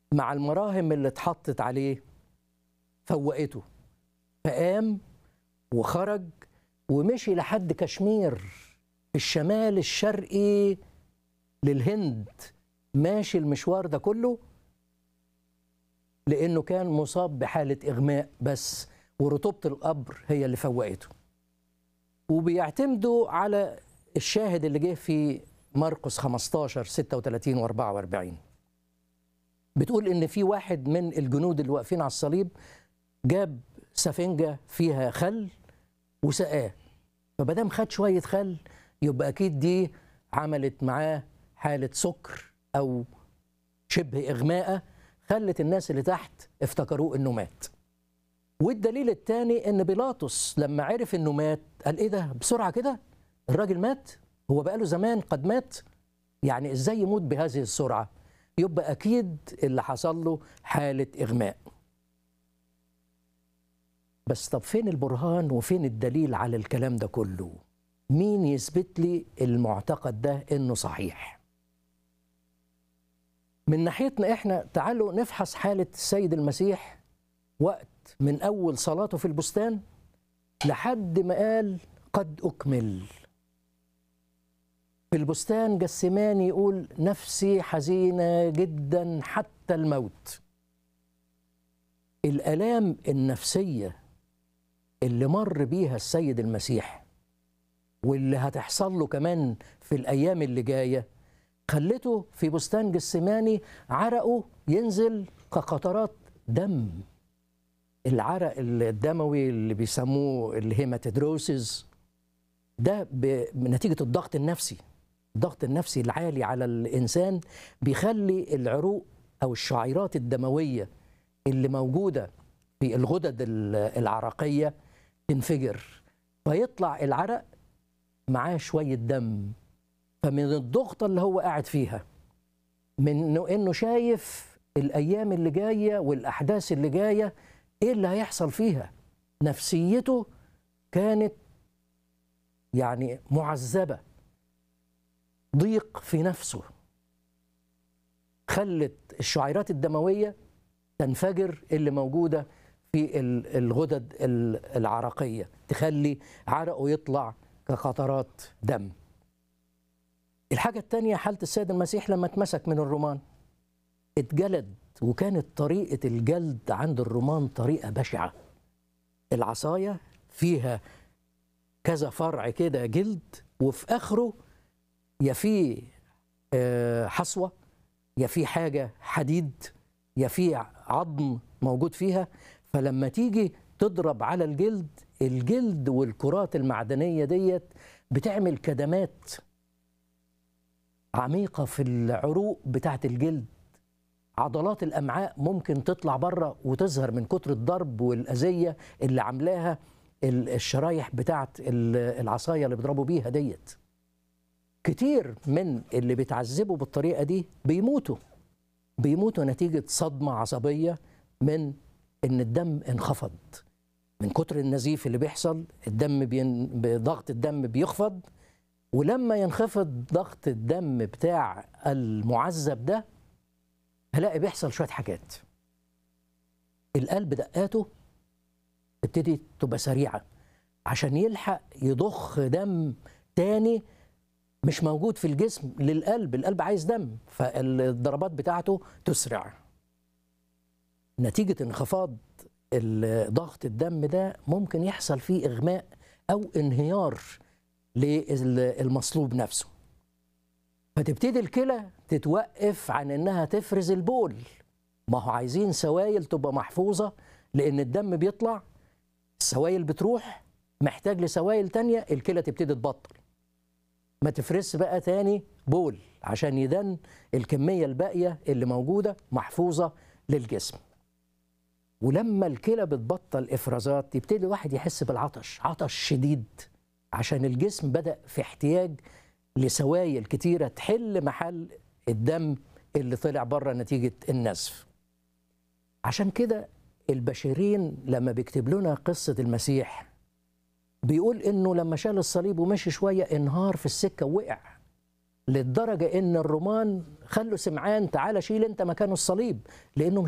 مع المراهم اللي اتحطت عليه فوقته فقام وخرج ومشي لحد كشمير في الشمال الشرقي للهند ماشي المشوار ده كله لانه كان مصاب بحاله اغماء بس ورطوبه القبر هي اللي فوقته وبيعتمدوا على الشاهد اللي جه في مرقس 15 36 و44 بتقول ان في واحد من الجنود اللي واقفين على الصليب جاب سفنجه فيها خل وسقاه فمادام خد شويه خل يبقى اكيد دي عملت معاه حاله سكر او شبه اغماءه خلت الناس اللي تحت افتكروه انه مات والدليل الثاني ان بيلاطس لما عرف انه مات قال ايه ده بسرعه كده الراجل مات هو بقاله زمان قد مات يعني ازاي يموت بهذه السرعه يبقى اكيد اللي حصل له حاله اغماء بس طب فين البرهان وفين الدليل على الكلام ده كله مين يثبت لي المعتقد ده انه صحيح من ناحيتنا احنا تعالوا نفحص حاله السيد المسيح وقت من اول صلاته في البستان لحد ما قال قد اكمل في البستان جسماني يقول نفسي حزينه جدا حتى الموت الالام النفسيه اللي مر بيها السيد المسيح واللي هتحصل له كمان في الايام اللي جايه خلته في بستان جسماني عرقه ينزل كقطرات دم العرق الدموي اللي بيسموه الهيماتيدروسيس ده بنتيجه الضغط النفسي الضغط النفسي العالي على الانسان بيخلي العروق او الشعيرات الدمويه اللي موجوده في الغدد العرقيه تنفجر فيطلع العرق معاه شويه دم فمن الضغطه اللي هو قاعد فيها من انه شايف الايام اللي جايه والاحداث اللي جايه ايه اللي هيحصل فيها نفسيته كانت يعني معذبه ضيق في نفسه خلت الشعيرات الدمويه تنفجر اللي موجوده في الغدد العرقيه تخلي عرقه يطلع كقطرات دم الحاجة الثانية حالة السيد المسيح لما اتمسك من الرومان اتجلد وكانت طريقة الجلد عند الرومان طريقة بشعة العصاية فيها كذا فرع كده جلد وفي آخره يا في حصوة يا في حاجة حديد يا في عظم موجود فيها فلما تيجي تضرب على الجلد الجلد والكرات المعدنية ديت بتعمل كدمات عميقة في العروق بتاعت الجلد عضلات الأمعاء ممكن تطلع بره وتظهر من كتر الضرب والأذية اللي عاملاها الشرايح بتاعت العصاية اللي بيضربوا بيها ديت كتير من اللي بيتعذبوا بالطريقة دي بيموتوا بيموتوا نتيجة صدمة عصبية من إن الدم انخفض من كتر النزيف اللي بيحصل الدم بين... ضغط الدم بيخفض ولما ينخفض ضغط الدم بتاع المعذب ده هلاقي بيحصل شويه حاجات القلب دقاته تبتدي تبقى سريعه عشان يلحق يضخ دم تاني مش موجود في الجسم للقلب القلب عايز دم فالضربات بتاعته تسرع نتيجه انخفاض ضغط الدم ده ممكن يحصل فيه اغماء او انهيار للمصلوب نفسه فتبتدي الكلى تتوقف عن انها تفرز البول ما هو عايزين سوائل تبقى محفوظه لان الدم بيطلع السوائل بتروح محتاج لسوائل تانية الكلى تبتدي تبطل ما تفرزش بقى تاني بول عشان يدن الكميه الباقيه اللي موجوده محفوظه للجسم ولما الكلى بتبطل افرازات يبتدي الواحد يحس بالعطش عطش شديد عشان الجسم بدأ في احتياج لسوائل كتيرة تحل محل الدم اللي طلع بره نتيجة النزف عشان كده البشرين لما بيكتب لنا قصة المسيح بيقول انه لما شال الصليب ومشي شوية انهار في السكة ووقع للدرجه ان الرومان خلوا سمعان تعالى شيل انت مكانه الصليب لانه